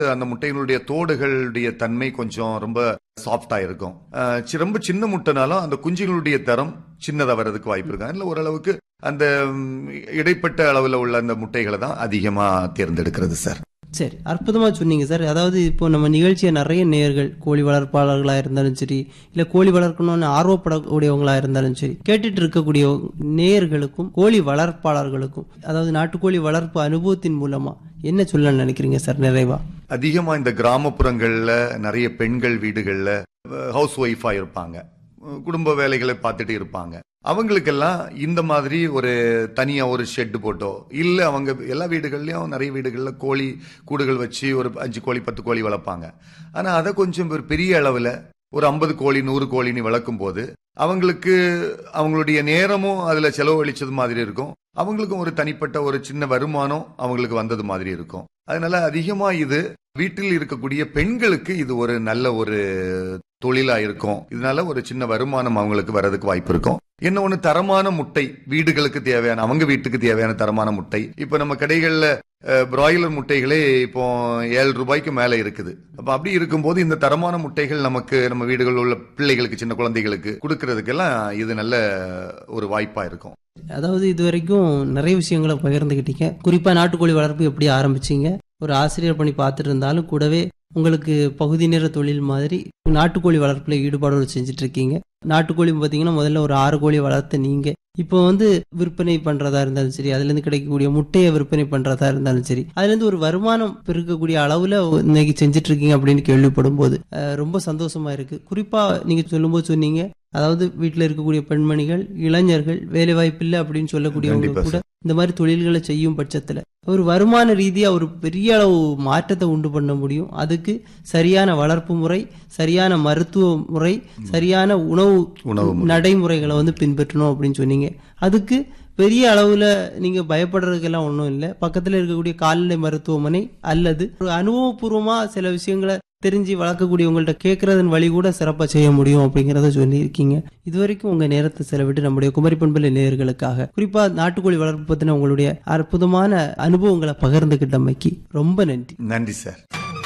அந்த முட்டைகளுடைய தோடுகளுடைய தன்மை கொஞ்சம் ரொம்ப சாஃப்டா இருக்கும் அஹ் சி- ரொம்ப சின்ன முட்டைனாலும் அந்த குஞ்சுகளுடைய தரம் சின்னதா வர்றதுக்கு வாய்ப்பு இருக்கு அதில் ஓரளவுக்கு அந்த ம், இடைப்பட்ட அளவில் உள்ள அந்த முட்டைகளை தான் அதிகமா தேர்ந்தெடுக்கிறது சார் சரி அற்புதமா சொன்னீங்க சார் அதாவது இப்போ நம்ம நிகழ்ச்சியை நிறைய நேயர்கள் கோழி வளர்ப்பாளர்களா இருந்தாலும் சரி இல்ல கோழி வளர்க்கணும்னு ஆர்வப்படக்கூடியவங்களா இருந்தாலும் சரி கேட்டுட்டு இருக்கக்கூடிய நேயர்களுக்கும் கோழி வளர்ப்பாளர்களுக்கும் அதாவது நாட்டுக்கோழி வளர்ப்பு அனுபவத்தின் மூலமா என்ன சொல்ல நினைக்கிறீங்க சார் நிறைவா அதிகமா இந்த கிராமப்புறங்கள்ல நிறைய பெண்கள் வீடுகள்ல ஹவுஸ் ஒய்ஃபா இருப்பாங்க குடும்ப வேலைகளை பார்த்துட்டு இருப்பாங்க அவங்களுக்கெல்லாம் இந்த மாதிரி ஒரு தனியா ஒரு ஷெட் போட்டோ இல்ல அவங்க எல்லா வீடுகள்லயும் நிறைய வீடுகள்ல கோழி கூடுகள் வச்சு ஒரு அஞ்சு கோழி பத்து கோழி வளர்ப்பாங்க ஆனா அதை கொஞ்சம் ஒரு பெரிய அளவுல ஒரு ஐம்பது கோழி நூறு கோழின்னு வளர்க்கும் போது அவங்களுக்கு அவங்களுடைய நேரமும் அதுல செலவழிச்சது மாதிரி இருக்கும் அவங்களுக்கும் ஒரு தனிப்பட்ட ஒரு சின்ன வருமானம் அவங்களுக்கு வந்தது மாதிரி இருக்கும் அதனால அதிகமா இது வீட்டில் இருக்கக்கூடிய பெண்களுக்கு இது ஒரு நல்ல ஒரு தொழிலா இருக்கும் இதனால ஒரு சின்ன வருமானம் அவங்களுக்கு வர்றதுக்கு வாய்ப்பு இருக்கும் என்ன ஒண்ணு தரமான முட்டை வீடுகளுக்கு தேவையான அவங்க வீட்டுக்கு தேவையான தரமான முட்டை இப்ப நம்ம கடைகள்ல அஹ், பிராய்லர் முட்டைகளே இப்போ ஏழு ரூபாய்க்கு மேல இருக்குது அப்ப அப்படி இருக்கும்போது இந்த தரமான முட்டைகள் நமக்கு நம்ம வீடுகளில் உள்ள பிள்ளைகளுக்கு சின்ன குழந்தைகளுக்கு கொடுக்கறதுக்கெல்லாம் இது நல்ல ஒரு வாய்ப்பா இருக்கும் அதாவது இது வரைக்கும் நிறைய விஷயங்களை பகிர்ந்துக்கிட்டீங்க குறிப்பா நாட்டுக்கோழி வளர்ப்பு எப்படி ஆரம்பிச்சீங்க ஒரு ஆசிரியர் பணி பார்த்துட்டு இருந்தாலும் கூடவே உங்களுக்கு பகுதி நேர தொழில் மாதிரி நாட்டுக்கோழி வளர்ப்புல ஈடுபாடோடு செஞ்சுட்டு இருக்கீங்க நாட்டுக்கோழி பார்த்தீங்கன்னா முதல்ல ஒரு ஆறு கோழி வளர்த்த நீங்க இப்போ வந்து விற்பனை பண்றதா இருந்தாலும் சரி அதுல இருந்து கிடைக்கக்கூடிய முட்டையை விற்பனை பண்றதா இருந்தாலும் சரி அதுல இருந்து ஒரு வருமானம் பெருக்கக்கூடிய அளவுல இன்னைக்கு செஞ்சுட்டு இருக்கீங்க அப்படின்னு கேள்விப்படும் போது அஹ், ரொம்ப சந்தோஷமா இருக்கு குறிப்பா நீங்க சொல்லும்போது சொன்னீங்க அதாவது வீட்டில் இருக்கக்கூடிய பெண்மணிகள் இளைஞர்கள் வேலை வாய்ப்பில்லை அப்படின்னு சொல்லக்கூடியவங்க கண்டிப்பா கூட இந்த மாதிரி தொழில்களை செய்யும் பட்சத்துல ஒரு வருமான ரீதியா ஒரு பெரிய அளவு மாற்றத்தை உண்டு பண்ண முடியும் அதுக்கு சரியான வளர்ப்பு முறை சரியான மருத்துவ முறை சரியான உணவு உணவு முறை. நடைமுறைகளை வந்து பின்பற்றணும் அப்படின்னு சொன்னீங்க அதுக்கு பெரிய அளவுல நீங்க பயப்படுறதுக்கெல்லாம் ஒன்றும் இல்லை பக்கத்துல இருக்கக்கூடிய கால்நடை மருத்துவமனை அல்லது ஒரு அனுபவபூர்வமா சில விஷயங்களை தெரிஞ்சு வளர்க்கக்கூடியவங்கள்ட்ட கேட்கறதன் வழி கூட சிறப்பா செய்ய முடியும் அப்படிங்கறத சொல்லியிருக்கீங்க இது வரைக்கும் உங்க நேரத்தை செலவிட்டு நம்முடைய குமரி பண்பலை நேயர்களுக்காக குறிப்பா நாட்டுக்கோழி வளர்ப்பு பத்தின உங்களுடைய அற்புதமான அனுபவங்களை பகிர்ந்துகிட்டமைக்கு ரொம்ப நன்றி நன்றி சார்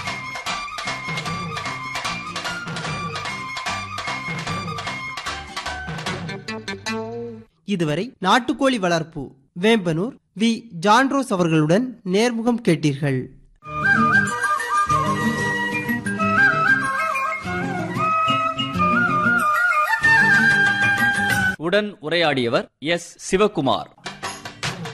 இதுவரை நாட்டுக்கோழி வளர்ப்பு வேம்பனூர் வி ஜான்ரோஸ் அவர்களுடன் நேர்முகம் கேட்டீர்கள் உடன் உரையாடியவர் எஸ் சிவகுமார்